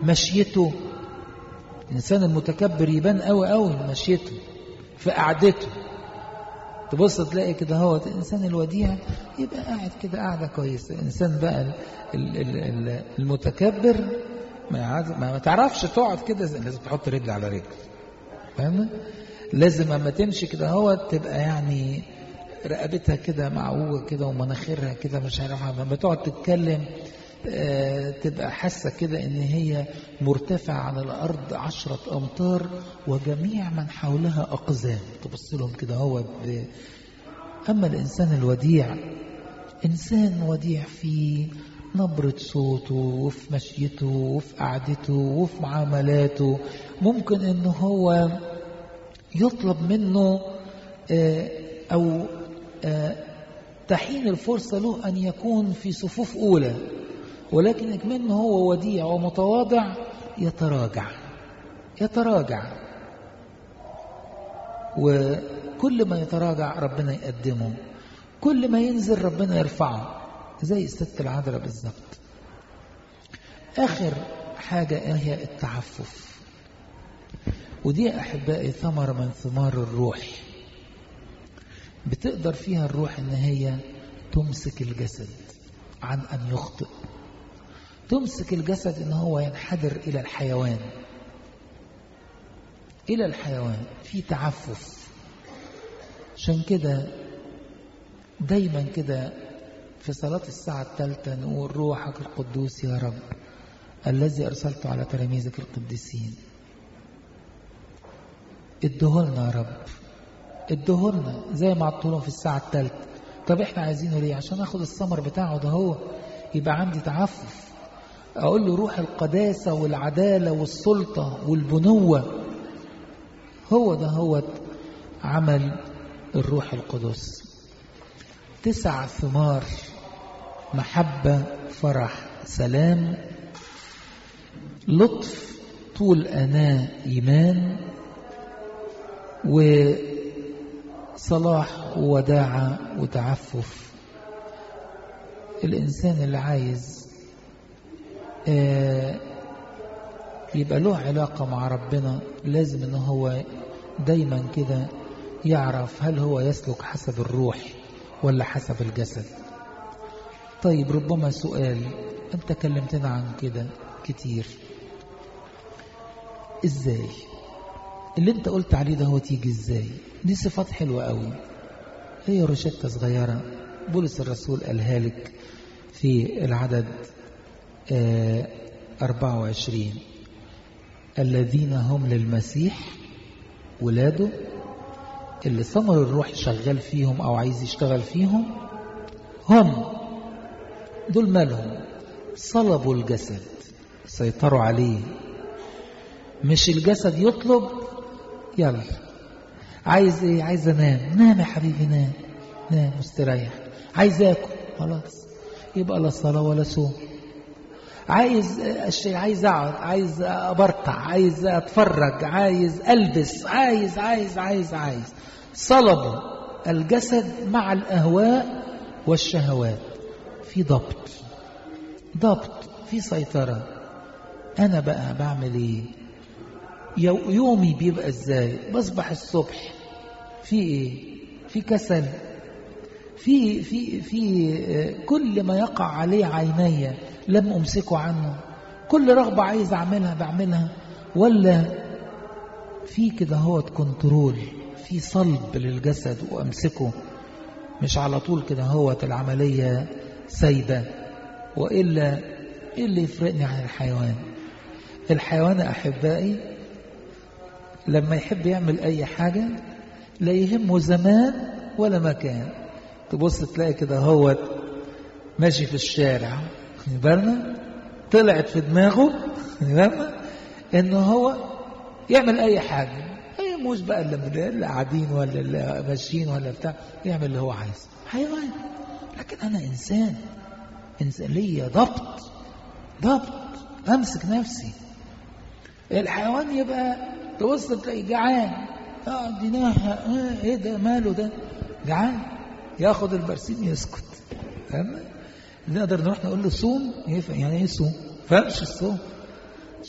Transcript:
مشيته الإنسان المتكبر يبان قوي قوي مشيته في قعدته تبص تلاقي كده هو الإنسان الوديع يبقى قاعد كده قاعدة كويسة الإنسان بقى المتكبر ما, ما تعرفش تقعد كده لازم تحط رجل على رجل فاهم لازم اما تمشي كده هو تبقى يعني رقبتها كده معوجه كده ومناخيرها كده مش عارفه لما تقعد تتكلم آه تبقى حاسه كده ان هي مرتفعه عن الارض عشرة امتار وجميع من حولها اقزام تبص لهم كده هو ب... اما الانسان الوديع انسان وديع في نبرة صوته وفي مشيته وفي قعدته وفي معاملاته ممكن انه هو يطلب منه آه او آه تحين الفرصة له أن يكون في صفوف أولى ولكن منه هو وديع ومتواضع يتراجع يتراجع وكل ما يتراجع ربنا يقدمه كل ما ينزل ربنا يرفعه زي الست العذراء بالظبط آخر حاجة هي التعفف ودي أحبائي ثمرة من ثمار الروح بتقدر فيها الروح ان هي تمسك الجسد عن ان يخطئ تمسك الجسد ان هو ينحدر الى الحيوان الى الحيوان في تعفف عشان كده دايما كده في صلاة الساعة الثالثة نقول روحك القدوس يا رب الذي أرسلته على تلاميذك القديسين ادهولنا يا رب ادهولنا زي ما عطولهم في الساعة الثالثة طب احنا عايزينه ليه عشان اخد الثمر بتاعه ده هو يبقى عندي تعفف اقول له روح القداسة والعدالة والسلطة والبنوة هو ده هو عمل الروح القدس تسع ثمار محبة فرح سلام لطف طول أناة إيمان وصلاح ووداعة وتعفف الإنسان اللي عايز يبقى له علاقة مع ربنا لازم ان هو دايما كده يعرف هل هو يسلك حسب الروح ولا حسب الجسد طيب ربما سؤال انت كلمتنا عن كده كتير ازاي اللي انت قلت عليه ده هو تيجي ازاي دي صفات حلوة قوي هي روشتة صغيرة بولس الرسول قالها لك في العدد آه 24 الذين هم للمسيح ولاده اللي ثمر الروح شغال فيهم او عايز يشتغل فيهم هم دول مالهم صلبوا الجسد سيطروا عليه مش الجسد يطلب يلا عايز ايه عايز انام نام يا حبيبي نام نام مستريح عايز اكل خلاص يبقى لا صلاه ولا صوم عايز الشيء عايز اقعد عايز ابرطع عايز اتفرج عايز البس عايز عايز عايز عايز صلبوا الجسد مع الاهواء والشهوات في ضبط ضبط في سيطره انا بقى بعمل ايه يومي بيبقى ازاي بصبح الصبح في ايه في كسل في في في كل ما يقع عليه عيني لم امسكه عنه كل رغبه عايز اعملها بعملها ولا في كده هو كنترول في صلب للجسد وامسكه مش على طول كده هو العمليه سايبه والا ايه اللي يفرقني عن الحيوان الحيوان احبائي لما يحب يعمل اي حاجه لا يهمه زمان ولا مكان تبص تلاقي كده هو ماشي في الشارع بالنا طلعت في دماغه بالنا انه هو يعمل اي حاجه اي موش بقى اللي, اللي قاعدين ولا اللي ماشيين ولا بتاع يعمل اللي هو عايزه حيوان لكن انا انسان انسان ليا ضبط ضبط امسك نفسي الحيوان يبقى تبص تلاقي جعان اه ديناها آه ايه ده ماله ده جعان ياخد البرسيم يسكت فاهم نقدر نروح نقول له صوم يعني ايه صوم فهمش الصوم